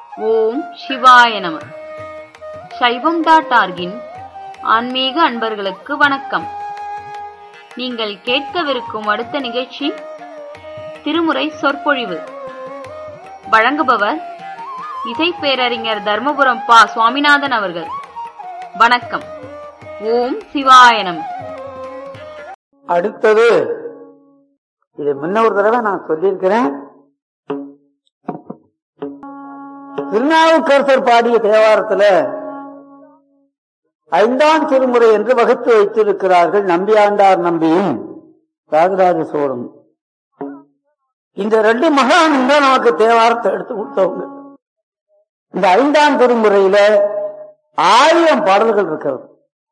ஓம் சிவாய நம சைவம் டாட் ஆர்கின் ஆன்மீக அன்பர்களுக்கு வணக்கம் நீங்கள் கேட்கவிருக்கும் அடுத்த நிகழ்ச்சி திருமுறை சொற்பொழிவு வழங்குபவர் இசை பேரறிஞர் தர்மபுரம் பா சுவாமிநாதன் அவர்கள் வணக்கம் ஓம் சிவாய நம அடுத்தது இது முன்ன ஒரு தடவை நான் சொல்லியிருக்கிறேன் திருநாவுக்கரசர் பாடிய தேவாரத்துல ஐந்தாம் திருமுறை என்று வகுத்து வைத்திருக்கிறார்கள் நம்பியாண்டார் நம்பியும் ராஜராஜ சோழன் இந்த ரெண்டு மகானும் தான் நமக்கு தேவாரத்தை எடுத்து கொடுத்தவங்க இந்த ஐந்தாம் திருமுறையில ஆயிரம் பாடல்கள் இருக்கிறது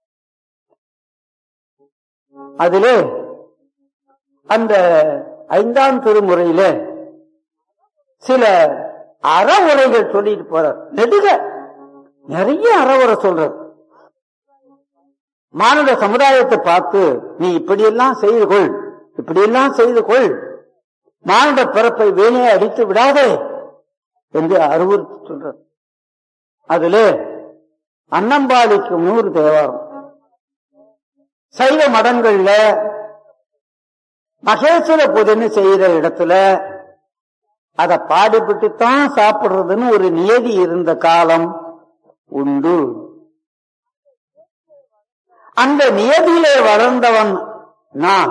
அதிலே அந்த ஐந்தாம் திருமுறையில சில அறவுரைகள் சொல்லிட்டு போறார் நெடுக நிறைய அறவுரை சொல்றார் மானுட சமுதாயத்தை பார்த்து நீ இப்படியெல்லாம் செய்து கொள் இப்படியெல்லாம் செய்து கொள் மானுட பிறப்பை வேணையை அடித்து விடாதே என்று அறிவுறுத்தி சொல்றார் அதுல அன்னம்பாளிக்கு நூறு தேவாரம் சைவ மடங்கள்ல மகேஸ்வர பூஜனை செய்யற இடத்துல அதை பாடிவிட்டு தான் சாப்பிடுறதுன்னு ஒரு நியதி இருந்த காலம் உண்டு அந்த நியதியிலே வளர்ந்தவன் நான்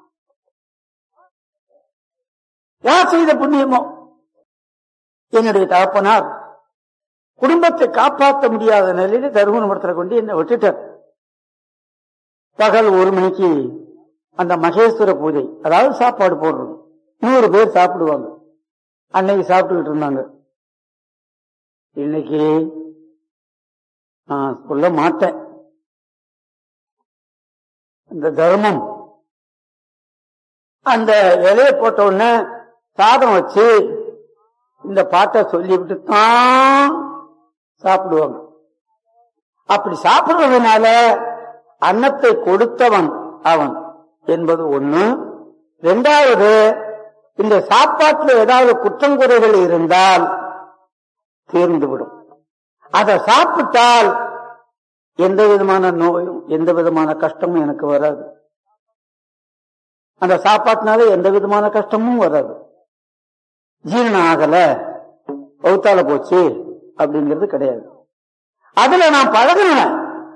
யார் செய்த புண்ணியமோ என்னுடைய தகப்பனார் குடும்பத்தை காப்பாற்ற முடியாத நிலையில தருமபுரத்தில் கொண்டு என்னை விட்டுட்டார் பகல் ஒரு மணிக்கு அந்த மகேஸ்வர பூஜை அதாவது சாப்பாடு போடுறது நூறு பேர் சாப்பிடுவாங்க அன்னைக்கு சாப்பிட்டுக்கிட்டு இருந்தாங்க இன்னைக்கு நான் சொல்ல மாட்டேன் இந்த தர்மம் அந்த இலைய போட்ட உடனே சாதம் வச்சு இந்த பாட்டை சொல்லிவிட்டு தான் சாப்பிடுவாங்க அப்படி சாப்பிடுறதுனால அன்னத்தை கொடுத்தவன் அவன் என்பது ஒண்ணு ரெண்டாவது இந்த சாப்பாட்டுல ஏதாவது குற்றங்குறைகள் இருந்தால் தீர்ந்துவிடும் அதை சாப்பிட்டால் எந்த விதமான நோயும் எந்த விதமான கஷ்டமும் எனக்கு வராது அந்த சாப்பாட்டினால எந்த விதமான கஷ்டமும் வராது ஜீரணம் ஆகல பௌத்தால போச்சு அப்படிங்கிறது கிடையாது அதுல நான் பழகினேன்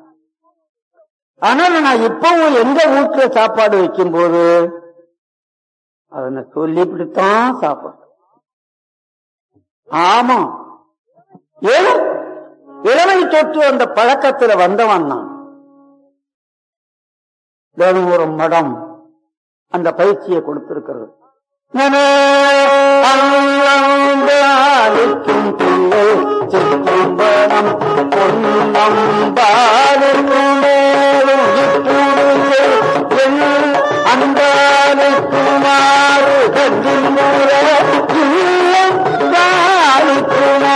ஆனால் நான் இப்பவும் எங்க வீட்டுல சாப்பாடு வைக்கும் போது அதனை சொல்லிவிட்டுத்தான் சாப்பிடும் ஆமா ஏழு இளமை தொட்டு அந்த பழக்கத்துல வந்தவன் நான் தருமபுரம் மடம் அந்த பயிற்சியை கொடுத்திருக்கிறது அளிக்கும் பிள்ளை சிற்றம்பலம் பொன்னம்பாலுக்கும் அன்பாலுக்குமாறு கட்டில் மூல இல்லம் தாளுக்குமோ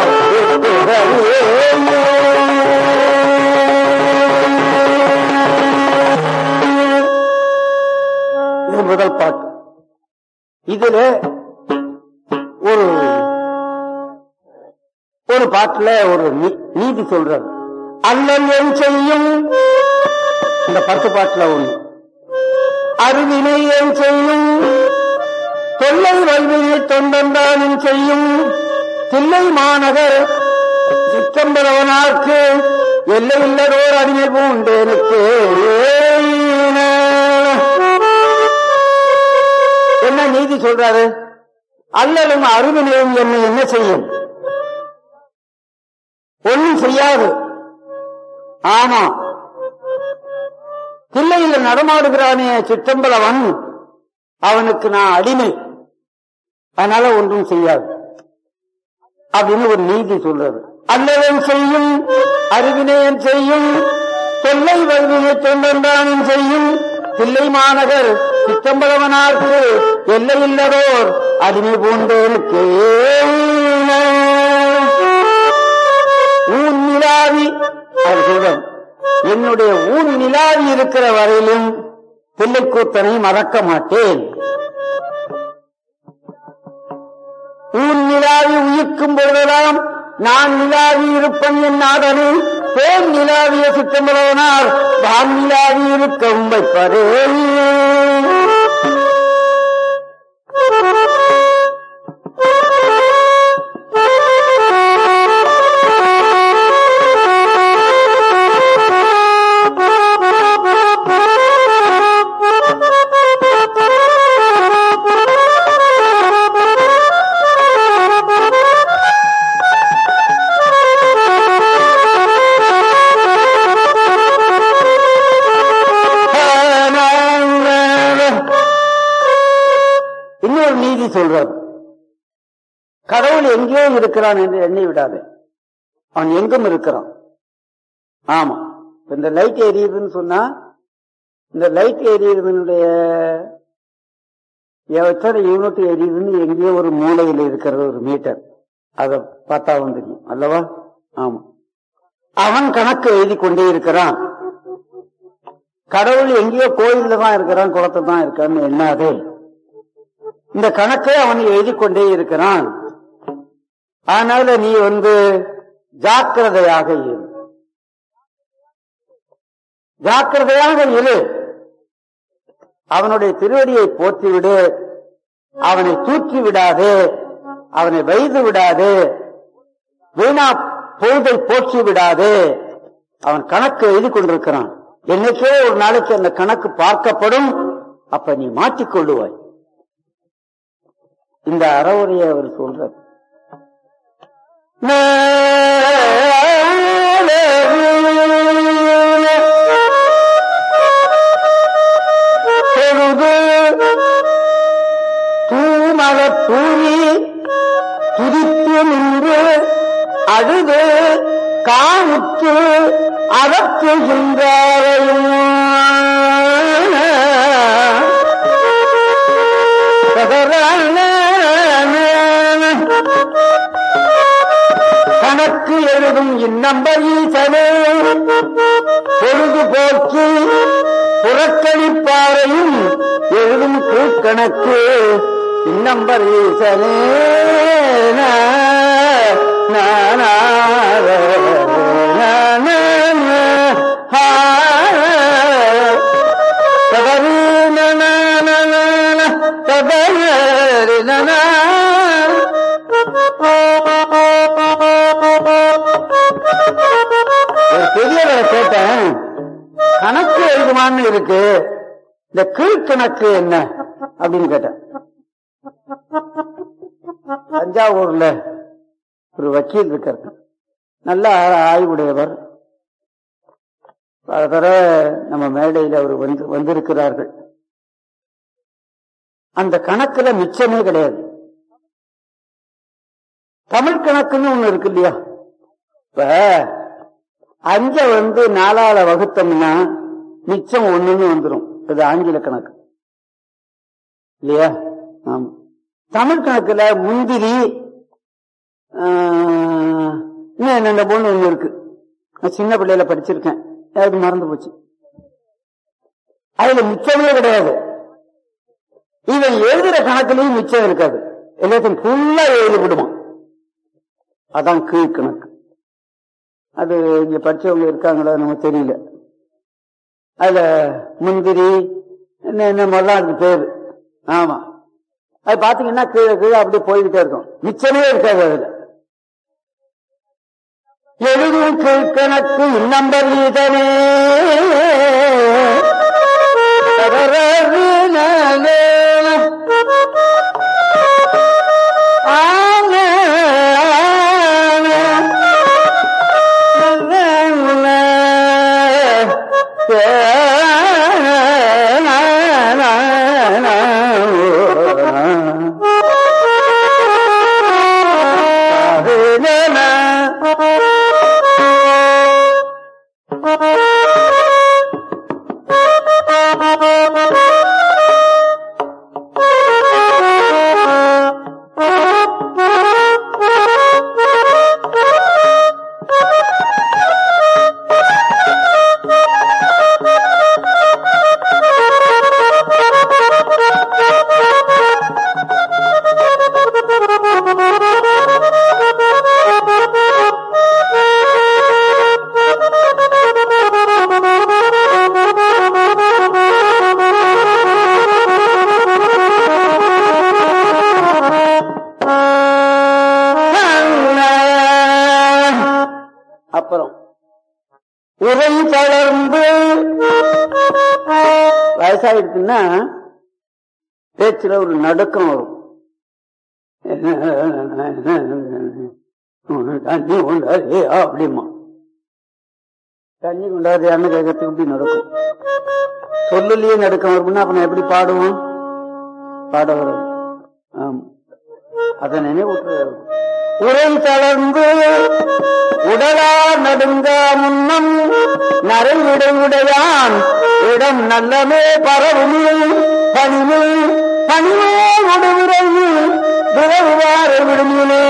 இது முதல் பாட்டு இதுல ஒரு ஒரு பாட்டுல ஒரு நீ- நீதி சொல்றாரு அல்லல் என் செய்யும் இந்த பத்து பாட்டுல ஒண்ணு அருவினை என் செய்யும் தொல்லை வல்வினை தொண்டந்தானும் செய்யும் தில்லை மாநகர் சிற்றம்பரவனாக்கு எல்லை இல்லதோர் அடிமை பூண்டேனுக்கு என்ன நீதி சொல்றாரு அல்லலும் அருவினையும் என்னை என்ன செய்யும் ஒண்ணும் செய்யாது ஆமா தில்லையில் நடமாடுகிறானே சிற்றம்பலவன் அவனுக்கு நான் அடிமை அதனால ஒன்றும் செய்யாது அப்படின்னு ஒரு நீதி சொல்றது அல்லவன் செய்யும் அறிவினையன் செய்யும் தொல்லை வல்வினை தொண்டன்றானும் செய்யும் தில்லை மாநகர் சித்தம்பலவனார்க்கு எல்லையில்லதோர் அடிமை பூண்டேனுக்கு ஊன் நிலாவி அவர் சொல்றார் என்னுடைய ஊன் நிலாவி இருக்கிற வரையிலும் பிள்ளைக்கூத்தனை மறக்க மாட்டேன் ஊன் நிலாவி உயிர்க்கும் பொழுதெல்லாம் நான் நிலாவி இருப்பன் என் நாதனே தேன் நிலாவிய சிற்றம்பலவனார் தான் நிலாவி இருக்கவும் வைப்பதே இன்னொரு நீதி சொல்றார் கடவுள் எங்கேயோ இருக்கிறான் என்று எண்ணி விடாதே அவன் எங்கும் இருக்கிறான் ஆமா இந்த லைட் எரியுதுன்னு சொன்னா இந்த லைட் எரியுறதுனுடைய எத்தனை யூனிட் எரியுதுன்னு எங்கேயோ ஒரு மூலையில் இருக்கிறது ஒரு மீட்டர் அதை பார்த்தாவும் தெரியும் அல்லவா ஆமா அவன் கணக்கு எழுதி கொண்டே இருக்கிறான் கடவுள் எங்கேயோ கோயில்ல தான் இருக்கிறான் குளத்துல தான் இருக்கான்னு எண்ணாதே இந்த கணக்கை அவன் எழுதி கொண்டே இருக்கிறான் அதனால நீ வந்து ஜாக்கிரதையாக இரு ஜாக்கிரதையாக இரு அவனுடைய திருவடியை போற்றிவிடு அவனை தூக்கி விடாதே அவனை வைது விடாதே வீணா பொழுதை போற்றி விடாதே அவன் கணக்கு எழுதி கொண்டிருக்கிறான் என்னைக்கே ஒரு நாளைக்கு அந்த கணக்கு பார்க்கப்படும் அப்ப நீ மாற்றிக்கொள்ளுவாய் இந்த அறவுரையை அவர் சொல்றார் பொழுது தூமல தூணி துதித்து நின்று அழுது காமுற்று கணக்கு எழுதும் இந்நம்பர் ஈசனே பொழுது போக்கி புறக்கணிப்பாரையும் எழுதும் கீழ்கணக்கு இந்நம்பர் ஈசனே ஒரு பெரியவரை கேட்டேன் கணக்கு எழுதுமான்னு இருக்கு இந்த கீழ்கணக்கு என்ன அப்படின்னு கேட்டேன் தஞ்சாவூர்ல ஒரு வக்கீல் இருக்கார் நல்ல ஆய்வுடையவர் பல தடவை நம்ம மேடையில் அவர் வந்து வந்திருக்கிறார்கள் அந்த கணக்குல மிச்சமே கிடையாது தமிழ் கணக்குன்னு ஒண்ணு இருக்கு இல்லையா இப்ப அஞ்ச வந்து நாலால வகுத்தோம்னா மிச்சம் ஒண்ணுன்னு வந்துடும் இது ஆங்கில கணக்கு இல்லையா ஆமா தமிழ் கணக்குல முந்திரி ஆஹ், இன்னும் என்னென்ன பொண்ணு ஒண்ணு இருக்கு நான் சின்ன பிள்ளையில படிச்சிருக்கேன் எனக்கு மறந்து போச்சு அதுல மிச்சமே கிடையாது இவன் எழுதுற கணக்குலயும் மிச்சம் இருக்காது எல்லாத்தையும் ஃபுல்லா எழுதி விடுவான் அதான் கீழ் கணக்கு அது இங்க படிச்சவங்க இருக்காங்களா நம்ம தெரியல அதுல முந்திரி என்ன என்ன மாதிரிலாம் இருக்கு பேரு ஆமா அது பாத்தீங்கன்னா கீழே கீழே அப்படியே போய்கிட்டே இருக்கும் மிச்சமே இருக்காது அதுல எழுதும் கீழ்கணக்கு இன்னம்பர் இதனே அப்புறம் உரை தளர்ந்து வயசாயிடுச்சுன்னா பேச்சுல ஒரு நடுக்கம் வரும் தண்ணி கொண்டாரு அப்படிமா தண்ணி கொண்டாரியான்னு கேட்கறதுக்கு இப்படி நடக்கும் சொல்லலையே நடுக்கம் வரும்னா அப்புறம் எப்படி பாடுவோம் பாட வரும் ஆமா அதை நினைவுற்று உரை தளர்ந்து உடலா நடுங்க முன்னம் நரைவிடையுடையான் இடம் நல்லமே பரவுமே பணிமே பணிமே உடுவிரைவு விரைவார விடுமிலே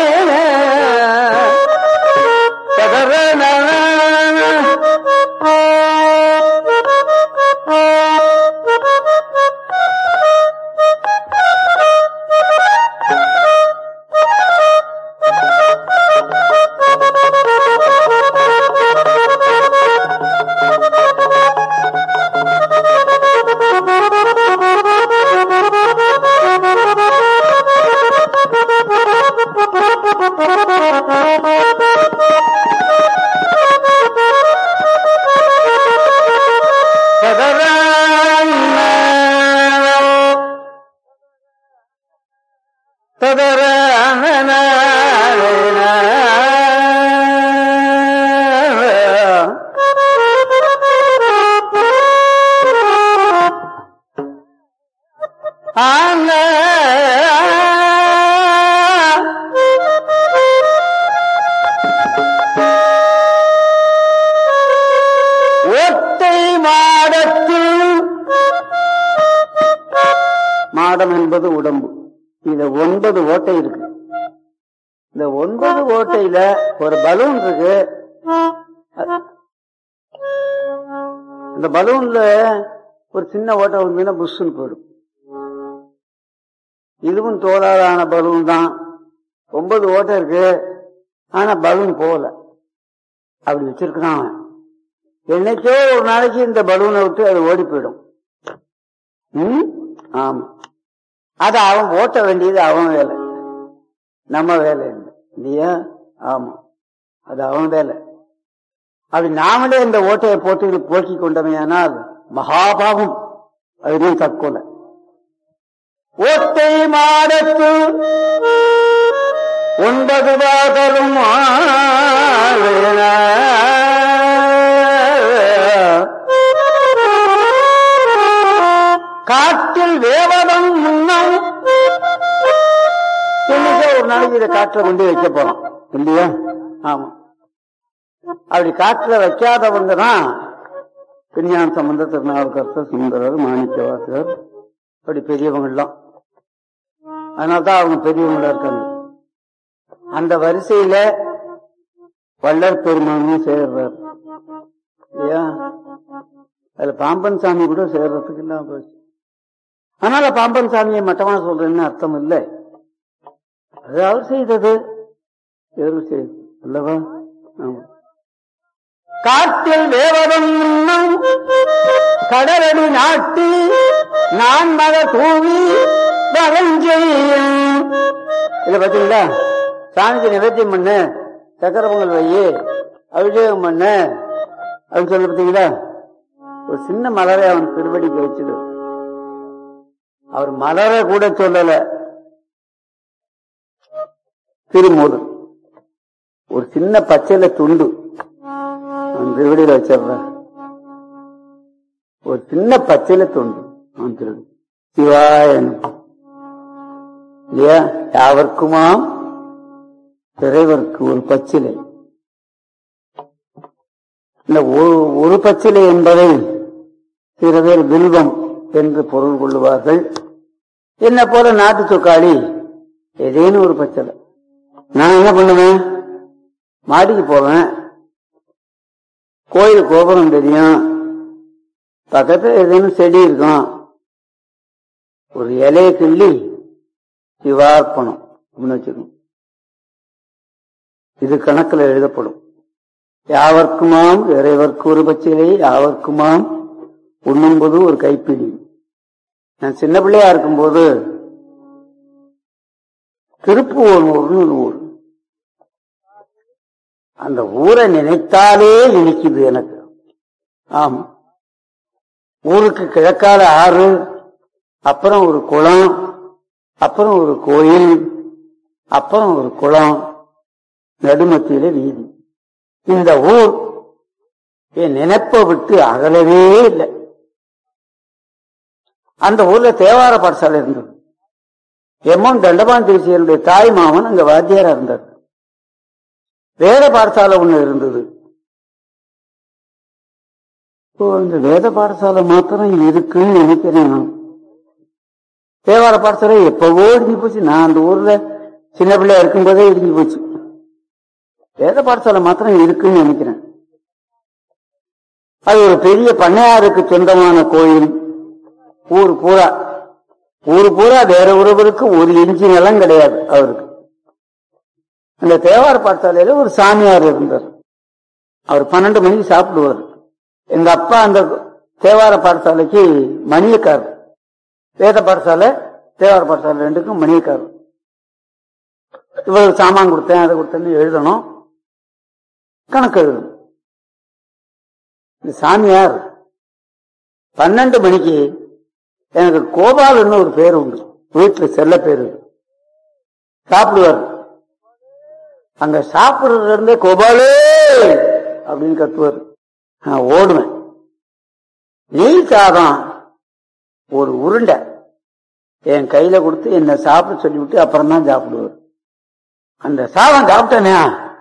ஓட்டை மாடத்தில் மாடம் என்பது உடம்பு இதுல ஒன்பது ஓட்டை இருக்கு இந்த ஒன்பது ஓட்டையில ஒரு பலூன் இருக்கு இந்த பலூன்ல ஒரு சின்ன ஓட்டை வந்ததுன்னா புஷ்ஷுன்னு போயிடும் இதுவும் தோலாலான பலூன் தான் ஒன்பது ஓட்டை இருக்கு ஆனா பலூன் போகல அப்படி வச்சிருக்கான் அவன். என்னைக்கோ ஒரு நாளைக்கு இந்த பலூனை விட்டு அது ஓடி போயிடும் ம்? ஆமா அது அவன் ஓட்ட வேண்டியது அவன் வேலை நம்ம வேலை இல்லை இல்லையா ஆமா அது அவன் வேலை அப்படி நாமளே இந்த ஓட்டையை போட்டு போக்கி கொண்டமையானால் மகாபாவம் அதுவே தற்கொலை ஓட்டை மாடத்து ஒன்பது வாதரும் காற்றில் வேவதம் முன்னம் என்னைக்கோ ஒரு நாளைக்கு இதை காற்றுல கொண்டு வைக்க போறோம் இல்லையா ஆமா அப்படி காற்றுல வைக்காதவங்க தான் திருஞான சம்பந்த திருநாவுக்கரசர் சுந்தரர் மாணிக்கவாசகர் அப்படி பெரியவங்கெல்லாம் அதனால்தான் அவங்க பெரியவங்களா இருக்காங்க அந்த வரிசையில வள்ளற் பெருமானும் சேர்றார் இல்லையா அதுல பாம்பன் சாமி கூட சேர்றதுக்கு இல்லாம போச்சு அதனால பாம்பன் சாமியை மட்டமா சொல்றேன்னு அர்த்தம் இல்லை அது அவர் செய்தது எதிர் செய்தது அல்லவா ஆமா காட்டில் வேவதம் முன்னம் கடலடி நாட்டி நான் மத தூவி வளஞ்செய்யும் இத பாத்தீங்களா சாமிக்கு நிவேத்தியம் பண்ணு சக்கர பொங்கல் வையி அபிஷேகம் பண்ணு அப்படின்னு சொல்ல பாத்தீங்களா ஒரு சின்ன மலரை அவன் திருவடிக்கு வச்சிடு அவர் மலரை கூட சொல்லல திருமூலன் ஒரு சின்ன பச்சையில துண்டு அவன் திருவடியில வச்சிடுற ஒரு சின்ன பச்சையில துண்டு அவன் திருவடி சிவாயன் இல்லையா யாவர்க்குமாம் இறைவருக்கு ஒரு பச்சிலை இந்த ஒரு- ஒரு பச்சிலை என்பதை சில பேர் வில்வம் என்று பொருள் கொள்ளுவார்கள் என்ன போல நாட்டு சொக்காளி ஏதேனும் ஒரு பச்சிலை நான் என்ன பண்ணுவேன் மாடிக்கு போவேன் கோயில் கோபுரம் தெரியும் பக்கத்துல ஏதேனும் செடி இருக்கும் ஒரு இலையை கிள்ளி சிவார்ப்பணம் அப்படின்னு வச்சுக்கணும் இது கணக்குல எழுதப்படும் யாவர்க்குமாம் இறைவர்க்கு ஒரு பச்சிலை யாவர்க்குமாம் உண்ணும்போது ஒரு கைப்பிடி நான் சின்ன பிள்ளையா இருக்கும்போது திருப்புவூர் ஊர்னு ஒரு ஊர் அந்த ஊரை நினைத்தாலே இனிக்குது எனக்கு ஆமா ஊருக்கு கிழக்கால ஆறு அப்புறம் ஒரு குளம் அப்புறம் ஒரு கோயில் அப்புறம் ஒரு குளம் நடுமத்தியில வீதி இந்த ஊர் என் நினைப்பை விட்டு அகலவே இல்லை அந்த ஊர்ல தேவார பாடசாலை இருந்தது எம்மன் தண்டபான் திருச்சியனுடைய தாய் மாமன் அங்க வாத்தியாரா இருந்தார் வேத பாடசாலை ஒண்ணு இருந்தது இப்போ இந்த வேத பாடசாலை மாத்திரம் இருக்குன்னு நினைக்கிறேன் நான். தேவார பாடசாலை எப்பவோ இடிஞ்சு போச்சு நான் அந்த ஊர்ல சின்ன பிள்ளையா இருக்கும்போதே இடிஞ்சு போச்சு வேத பாடசாலை மாத்திரம் இருக்குன்னு நினைக்கிறேன் அது ஒரு பெரிய பண்ணையாருக்கு சொந்தமான கோயில் ஊர் பூரா ஊர் பூரா வேற ஒருவருக்கு ஒரு இன்ச்சு நிலம் கிடையாது அவருக்கு அந்த தேவார பாடசாலையில ஒரு சாமியார் இருந்தார் அவர் பன்னெண்டு மணிக்கு சாப்பிடுவார் எங்க அப்பா அந்த தேவார பாடசாலைக்கு மணியக்காரர் வேத பாடசாலை தேவார பாடசாலை ரெண்டுக்கும் மணியக்காரர் இவ்வளவு சாமான் கொடுத்தேன் அதை கொடுத்தேன்னு எழுதணும் கணக்கு எழுதணும் இந்த சாமியார் பன்னெண்டு மணிக்கு எனக்கு கோபால்னு ஒரு பேர் உண்டு வீட்டுல செல்ல பேரு சாப்பிடுவார் அங்க சாப்பிடுறதுல இருந்தே கோபாலே அப்படின்னு கத்துவார் நான் ஓடுவேன் நெய் சாதம் ஒரு உருண்டை என் கையில கொடுத்து என்ன சாப்பிட சொல்லிவிட்டு அப்புறம் தான் சாப்பிடுவார் அந்த சாதம் சாப்பிட்டேனே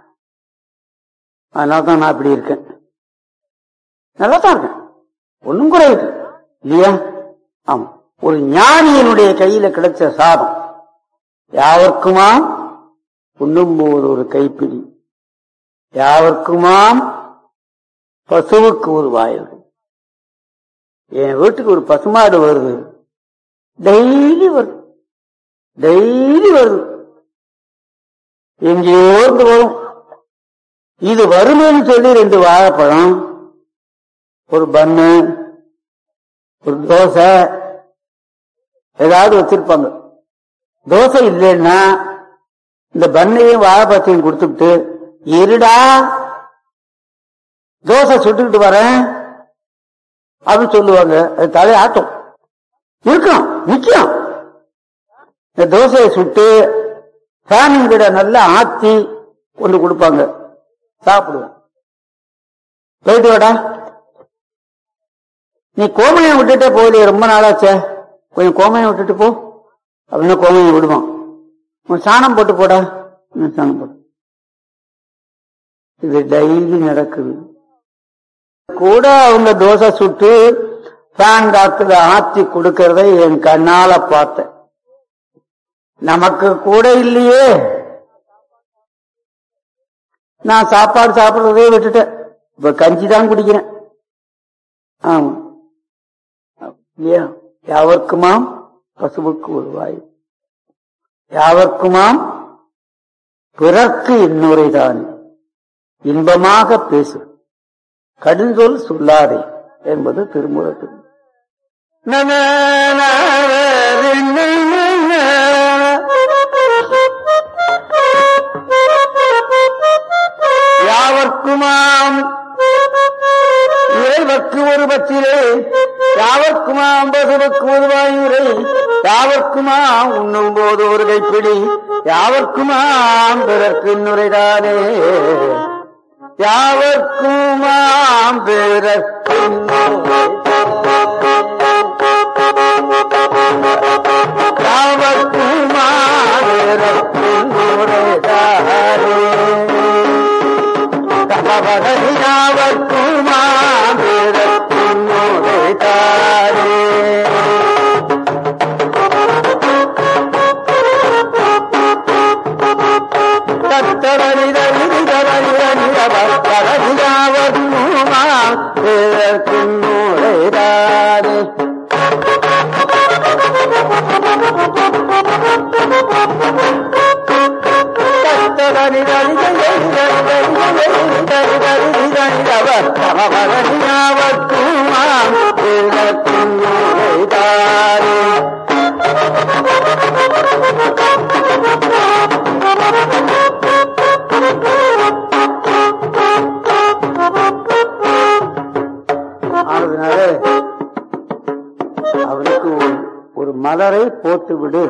அதனால தான் நான் இப்படி இருக்கேன் நல்லா தான் இருக்கேன் ஒன்னும் குறையுது இல்லையா ஆமா ஒரு ஞானியினுடைய கையில கிடைச்ச சாதம் யாவர்க்குமாம் உண்ணும்போது ஒரு கைப்பிடி யாவர்க்குமாம் பசுவுக்கு ஒரு வாயில் என் வீட்டுக்கு ஒரு பசுமாடு வருது டெய்லி வருது டெய்லி வருது எங்கேயோ இருந்து வரும் இது வருமேன்னு சொல்லி ரெண்டு வாழைப்பழம் ஒரு பன்னு ஒரு தோசை ஏதாவது வச்சிருப்பாங்க தோசை இல்லைன்னா இந்த பண்ணையும் வாழைப்பழத்தையும் கொடுத்துட்டு இருடா தோசை சுட்டுக்கிட்டு வரேன் அப்படின்னு சொல்லுவாங்க அது தலையாட்டும் இருக்கும் நிக்கும் இந்த தோசையை சுட்டு ஃபேனின் கிட்ட நல்லா ஆத்தி கொண்டு கொடுப்பாங்க சாப்பிடுவேன் போயிட்டு வாடா நீ கோமயம் விட்டுட்டே போகலையே ரொம்ப நாளாச்சே கொஞ்சம் கோமயம் விட்டுட்டு போ அப்படின்னு கோமயம் விடுவான் உன் சாணம் போட்டு போடா இன்னும் சாணம் போட்டு இது டெய்லி நடக்குது கூட அவங்க தோசை சுட்டு ஃபேன் காத்துல ஆத்தி கொடுக்கறத என் கண்ணால பார்த்தேன் நமக்கு கூட இல்லையே நான் சாப்பாடு சாப்பிடுறதே விட்டுட்டேன் இப்ப கஞ்சி தான் குடிக்கிறேன் ஆமா இல்லையா யாவர்க்குமாம் பசுவுக்கு ஒரு வாய் யாவர்க்குமாம் பிறர்க்கு இன்னுரைதான் இன்பமாக பேசு கடுஞ்சொல் சொல்லாதே என்பது திருமுறத்தில் யாவர்க்குமாம் இறைவர்க்கு ஒரு பச்சிலே யாவர்க்குமாம் பசுவுக்கு ஒரு வாயுரை யாவர்க்குமாம் உண்ணும் போது ஒரு கைப்பிடி யாவர்க்குமாம் பிறர்க்கு நுரைதானே யாவர்க்குமாம் பிறர்க்கு யாவர்க்குமாம் பிறர்க்கு நுரைதானே மலரை போட்டு விடு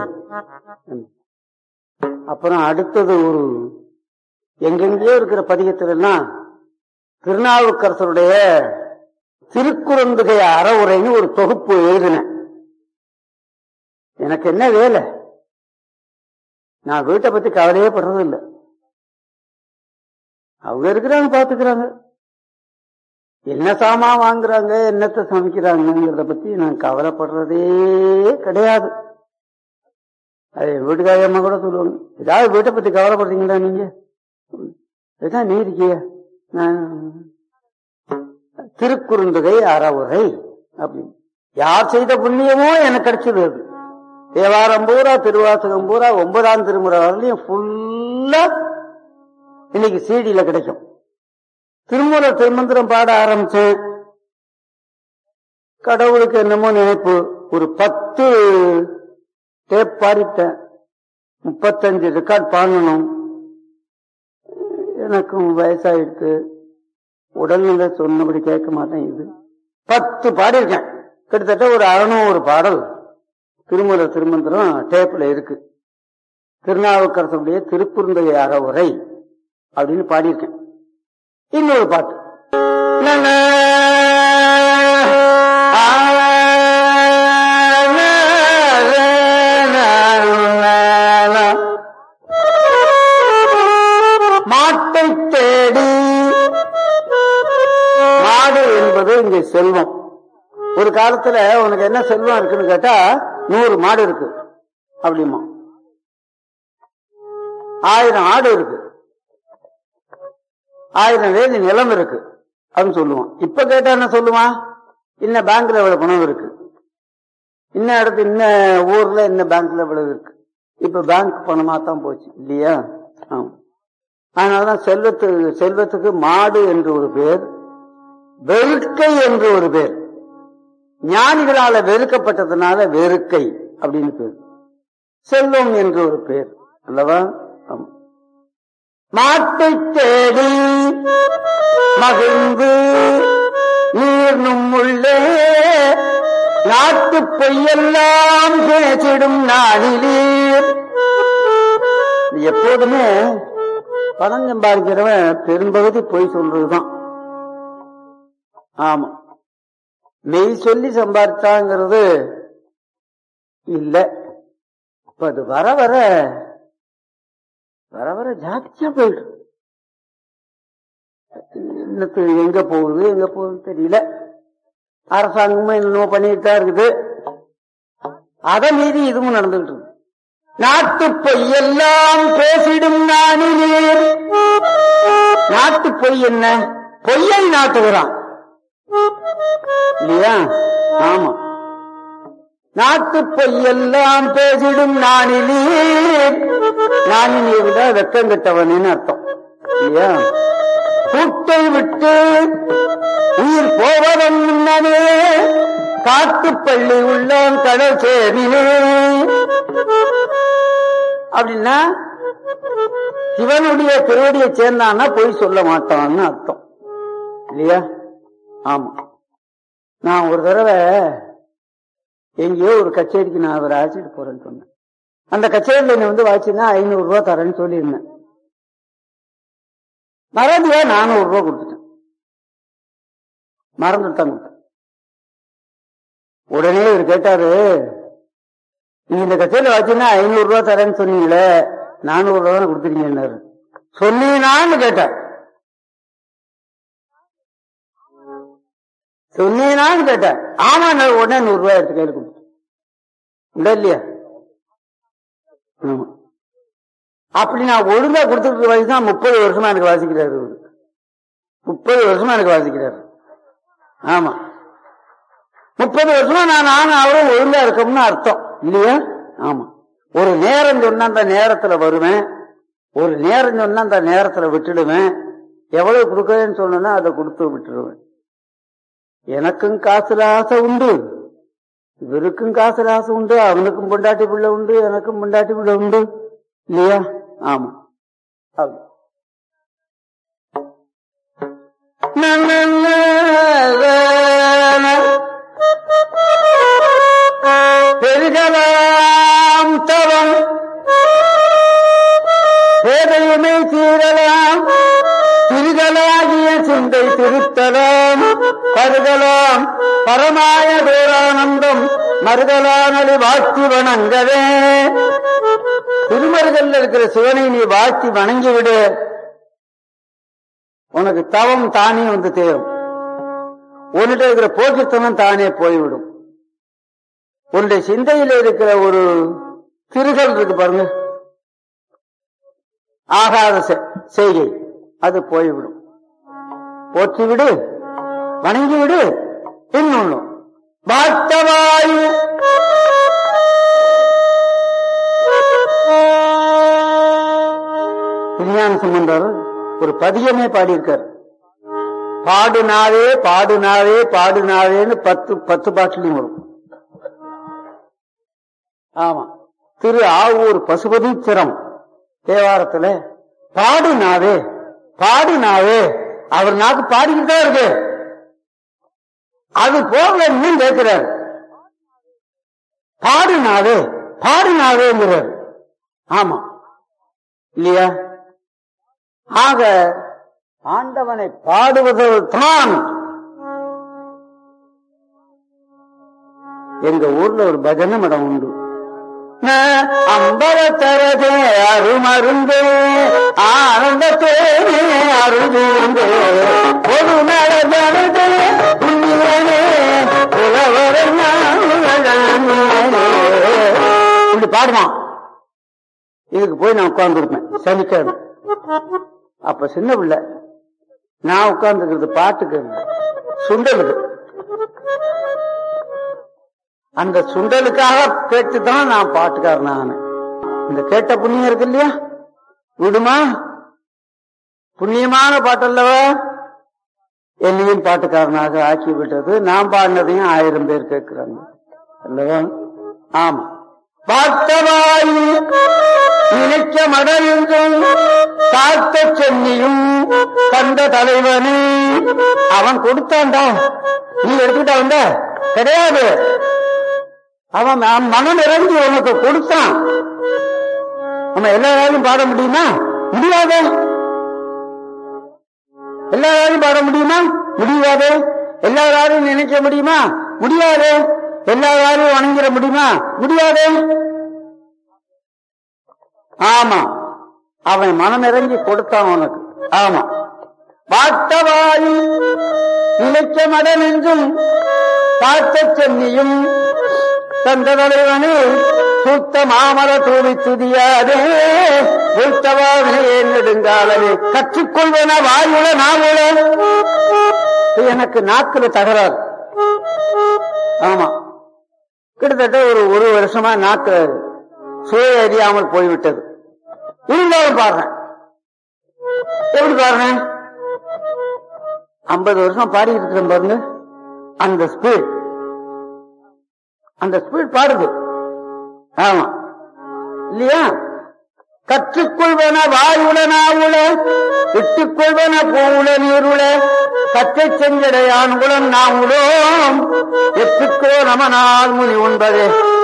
அப்புறம் அடுத்தது ஒரு எங்கெங்கேயோ இருக்கிற பதிகத்துல எல்லாம் திருநாவுக்கரசருடைய திருக்குறந்துகை அறவுரைன்னு ஒரு தொகுப்பு எழுதினேன் எனக்கு என்ன வேலை நான் வீட்டை பத்தி கவலையே படுறது இல்லை அவங்க இருக்கிறாங்க பாத்துக்கிறாங்க என்ன சாமான் வாங்குறாங்க என்னத்தை சமைக்கிறாங்கிறத பத்தி நான் கவலைப்படுறதே கிடையாது அது வீட்டுக்காரம்மா கூட சொல்லுவாங்க ஏதாவது வீட்டை பத்தி கவலைப்படுறீங்களா நீங்க இதுதான் நீ இருக்கிய திருக்குறுந்தகை அறவுரை அப்படின்னு யார் செய்த புண்ணியமோ எனக்கு கிடைச்சது அது தேவாரம் பூரா திருவாசகம் பூரா ஒன்பதாம் திருமுறை வரலையும் ஃபுல்லா இன்னைக்கு சீடியில கிடைக்கும் திருமூல திருமந்திரம் பாட ஆரம்பிச்சேன் கடவுளுக்கு என்னமோ நினைப்பு ஒரு பத்து டேப் பாடிட்டேன் முப்பத்தஞ்சு ரெக்கார்ட் பாடணும் எனக்கும் வயசாயிருக்கு உடல்நிலை சொன்னபடி கேட்க மாட்டேன் இது பத்து பாடியிருக்கேன் கிட்டத்தட்ட ஒரு அறுநூறு பாடல் திருமூல திருமந்திரம் டேப்ல இருக்கு திருநாவுக்கரசனுடைய திருக்குறுந்தைய அறவுரை அப்படின்னு பாடியிருக்கேன் இன்னொரு பாட்டு மாட்டை தேடி மாடு என்பது இங்க செல்வம் ஒரு காலத்துல உனக்கு என்ன செல்வம் இருக்குன்னு கேட்டா நூறு மாடு இருக்கு அப்படிமா ஆயிரம் ஆடு இருக்கு ஆயிரம் வேலி நிலம் இருக்கு அப்படின்னு சொல்லுவான் இப்ப கேட்டா என்ன சொல்லுவான் இன்ன பேங்க்ல இவ்வளவு பணம் இருக்கு இன்ன இடத்து இன்ன ஊர்ல இன்ன பேங்க்ல இவ்வளவு இருக்கு இப்ப பேங்க் பணமா தான் போச்சு இல்லையா ஆமா அதனாலதான் செல்வத்துக்கு செல்வத்துக்கு மாடு என்று ஒரு பேர் வெறுக்கை என்று ஒரு பேர் ஞானிகளால வெறுக்கப்பட்டதுனால வெறுக்கை அப்படின்னு பேர் செல்வம் என்று ஒரு பேர் அல்லவா ஆமா மாட்டை தேடி மகிழ்ந்து நீர்னும் உள்ளே நாட்டு பொய்யெல்லாம் பேசிடும் நாளிலீர் எப்போதுமே பணம் சம்பாதிக்கிறவன் பெரும்பகுதி பொய் சொல்றதுதான் ஆமா மெய் சொல்லி சம்பாதிச்சாங்கிறது இல்ல இப்ப அது வர வர வர வர ஜாஸ்தியா போயிடும் இன்னத்து எங்க போகுது எங்க போகுதுன்னு தெரியல அரசாங்கமும் என்னமோ பண்ணிட்டு தான் இருக்குது அதை மீறி இதுவும் நடந்துகிட்டு இருக்கு நாட்டு பொய்யெல்லாம் பேசிடும் நானிலே நாட்டு பொய் என்ன பொய்யை நாட்டுகிறான் இல்லையா ஆமா நாட்டு பொய்யெல்லாம் பேசிடும் நானிலே நானிலே விட வெக்கம் கெட்டவனு அர்த்தம் இல்லையா கூட்டை விட்டு உயிர் போவதன் முன்னமே காட்டுப்பள்ளி உள்ளான் கடல் சேரினே அப்படின்னா சிவனுடைய திருவடியை சேர்ந்தான்னா பொய் சொல்ல மாட்டான்னு அர்த்தம் இல்லையா ஆமா நான் ஒரு தடவை எங்கேயோ ஒரு கச்சேரிக்கு நான் அவரை அழைச்சிட்டு போறேன்னு சொன்னேன் அந்த கச்சேரியில என்ன வந்து வாச்சின்னா ஐநூறு ரூபாய் தரேன்னு சொல்லியிருந்தேன் மறந்துயா நானூறு ரூபாய் கொடுத்துட்டேன் மறந்துட்டு தான் கொடுத்தேன் உடனே இவர் கேட்டாரு நீங்க இந்த கச்சேரியில வச்சீங்கன்னா ஐநூறு ரூபாய் தரேன்னு சொன்னீங்களே நானூறு ரூபாய் தானே கொடுத்துருக்கீங்கன்னாரு சொன்னீங்கன்னான்னு கேட்டார் சொன்னீங்கன்னான்னு கேட்டார் ஆமா நான் உடனே நூறு ரூபாய் எடுத்து கையில் கொடுத்தேன் உண்டா இல்லையா ஆமா அப்படி நான் ஒழுங்கா கொடுத்துட்டு வயசு தான் முப்பது வருஷமா எனக்கு வாசிக்கிறாரு இவரு. முப்பது வருஷமா எனக்கு வாசிக்கிறாரு ஆமா முப்பது வருஷமா நான் நானும் அவரும் ஒழுங்கா இருக்கோம்னு அர்த்தம் இல்லையா ஆமா ஒரு நேரம் சொன்னா அந்த நேரத்துல வருவேன் ஒரு நேரம் சொன்னா அந்த நேரத்துல விட்டுடுவேன் எவ்வளவு கொடுக்கறேன்னு சொன்னா அதை கொடுத்து விட்டுடுவேன் எனக்கும் காசுல ஆசை உண்டு இவருக்கும் காசுல ஆசை உண்டு அவனுக்கும் பொண்டாட்டி பிள்ளை உண்டு எனக்கும் பொண்டாட்டி பிள்ளை உண்டு இல்லையா ஆமா அப்படி பெருகலா தீரலாம் திருகலாகிய சிந்தை திருத்தலாம் பருகலாம் பரமாய பேரானந்தம் மருகலானது வாழ்த்தி வணங்கவே திருமருகல்ல இருக்கிற சிவனை நீ வாழ்த்தி வணங்கி விடு உனக்கு தவம் தானே வந்து தேரும் உன்னிட்ட இருக்கிற போக்கித்தனம் தானே போய்விடும் உன்னுடைய சிந்தையில் இருக்கிற ஒரு திருகல் இருக்கு பாருங்க ஆகாத செ- செய்கை அது போய்விடும் போற்றி விடு வணங்கி விடு இன்னொன்னு பார்த்தவாய் விஞ்ஞான சம்பந்தர் ஒரு பதியமே பாடியிருக்கார் பாடுனாவே பாடுனாவே பாடுனாவேன்னு பத்து பத்து பாட்டிலையும் வரும் ஆமா திரு ஆவூர் பசுபதி திறம் தேவாரத்துல பாடுனாவே பாடுனாவே அவர் நாக்கு பாடிக்கிட்டு தான் இருக்கு அது போகல இன்னும் கேட்கிறார் பாடுனாவே பாடுனாவேங்கிறார் ஆமா இல்லையா ஆக ஆண்டவனை பாடுவதுதான் எங்க ஊர்ல ஒரு பஜனை மடம் உண்டு அம்பர தரதே அருமருந்தே ஆனந்தத்தே அருந்தே ஒரு நடந்தே புண்ணியனே புலவரன் இப்படி பாடுவான் இதுக்கு போய் நான் உட்கார்ந்துருப்பேன் சனிக்கிழமை அப்ப சின்ன பிள்ளை நான் உட்கார்ந்துக்கிறது பாட்டுக்கு இல்ல, சுண்டலுக்கு அந்த சுண்டலுக்காக கேட்டுதான் நான் பாட்டுக்காரன் ஆனேன் இந்த கேட்ட புண்ணியம் இருக்கு இல்லையா விடுமா புண்ணியமான பாட்டல்லவா என்னையும் பாட்டுக்காரனாக ஆக்கி விட்டது நான் பாடினதையும் ஆயிரம் பேர் கேட்கிறாங்க அல்லவா ஆமா பார்த்தவாய் நினைக்க மடலும் காத்த சென்னியும் கண்ட தலைவனே அவன் கொடுத்தான்டா நீ எடுத்துக்கிட்ட வந்த கிடையாது அவன் ம- மனம் இறங்கி உனக்கு கொடுத்தான் நம்ம எல்லாராலும் பாட முடியுமா முடியாது எல்லாராலும் பாட முடியுமா முடியாது எல்லாராலும் நினைக்க முடியுமா முடியாது எல்லாராலும் வணங்கிட முடியுமா முடியாது ஆமா அவன் மனம் இறங்கி கொடுத்தான் உனக்கு ஆமா பார்த்தவாய் நினைக்க மடன் என்றும் பார்த்த சென்னியும் தந்த தலைவனே சுத்த மாமர தூவி துதியாதே உத்தவாவே நெடுங்காலமே கற்றுக்கொள்வன வாயுல நாவுல எனக்கு நாக்குல தகராறு ஆமா கிட்டத்தட்ட ஒரு ஒரு வருஷமா நாக்கு சுய அறியாமல் போய்விட்டது இருந்தாலும் பாடுறேன் எப்படி பாடுறேன் ஐம்பது வருஷம் பாடி இருக்கிறேன் பாருங்க அந்த ஸ்பீட் அந்த ஸ்பீட் பாடுது ஆமா இல்லையா கற்றுக்கொள்வன வாயுல நாவுல இட்டுக்கொள்வன பூவுல நீருள கற்றை செஞ்சடையான் உளம் நாமுலோம் எட்டுக்கோ நமனால் முனி உண்பதே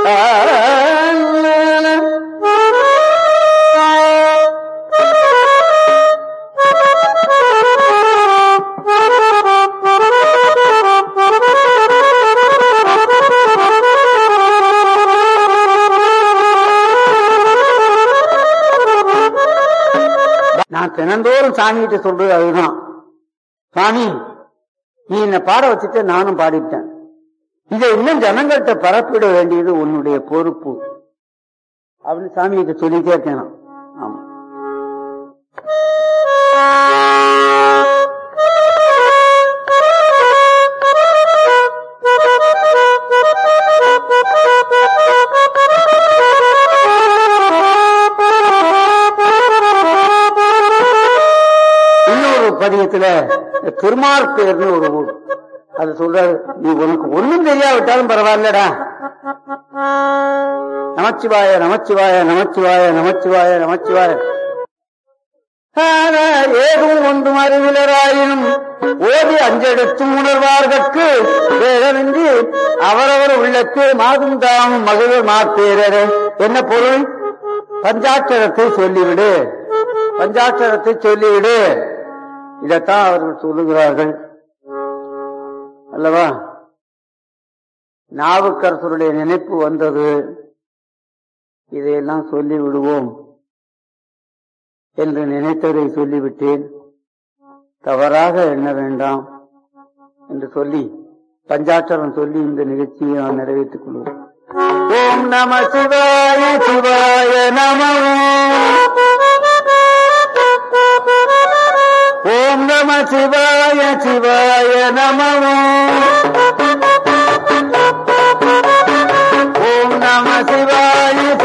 நான் தினந்தோறும் சாமிகிட்ட சொல்றது அதுதான் சாமி நீ என்ன பாட வச்சுட்டு நானும் பாடிட்டேன் இதை இன்னும் ஜனங்கள்கிட்ட பரப்பிட வேண்டியது உன்னுடைய பொறுப்பு அப்படின்னு சாமிகிட்ட சொல்லிட்டே இருக்கேன் நான். ஆமா இன்னொரு பதியத்துல திருமார்பேர்னு ஒரு ஊர் அது சொல்றாரு நீ உனக்கு ஒண்ணும் தெரியாவிட்டாலும் பரவாயில்லடா நமச்சிவாய நமச்சிவாய நமச்சிவாய நமச்சிவாய நமச்சிவாய ஆனா, ஏதும் ஒன்றும் அறிவிலராயினும் ஓதி அஞ்செடுத்தும் உணர்வார்கட்கு வேதமின்றி அவரவர் உள்ளத்து மாதும் தாமும் மகிழ் மாப்பேரரே என்ன பொருள் பஞ்சாட்சரத்தை சொல்லிவிடு பஞ்சாட்சரத்தை சொல்லிவிடு இதைத்தான் அவர்கள் சொல்லுகிறார்கள் அல்லவா நாவுக்கரசருடைய நினைப்பு வந்தது இதையெல்லாம் சொல்லி விடுவோம் என்று நினைத்ததை சொல்லிவிட்டேன் தவறாக எண்ண வேண்டாம் என்று சொல்லி பஞ்சாட்சரம் சொல்லி இந்த நிகழ்ச்சியை நான் நிறைவேற்றிக் கொள்வோம் ஓம் நம சிவாய சிவாய நம ஓம் நம சிவாய சிவாய நம ஓம் நம சிவாய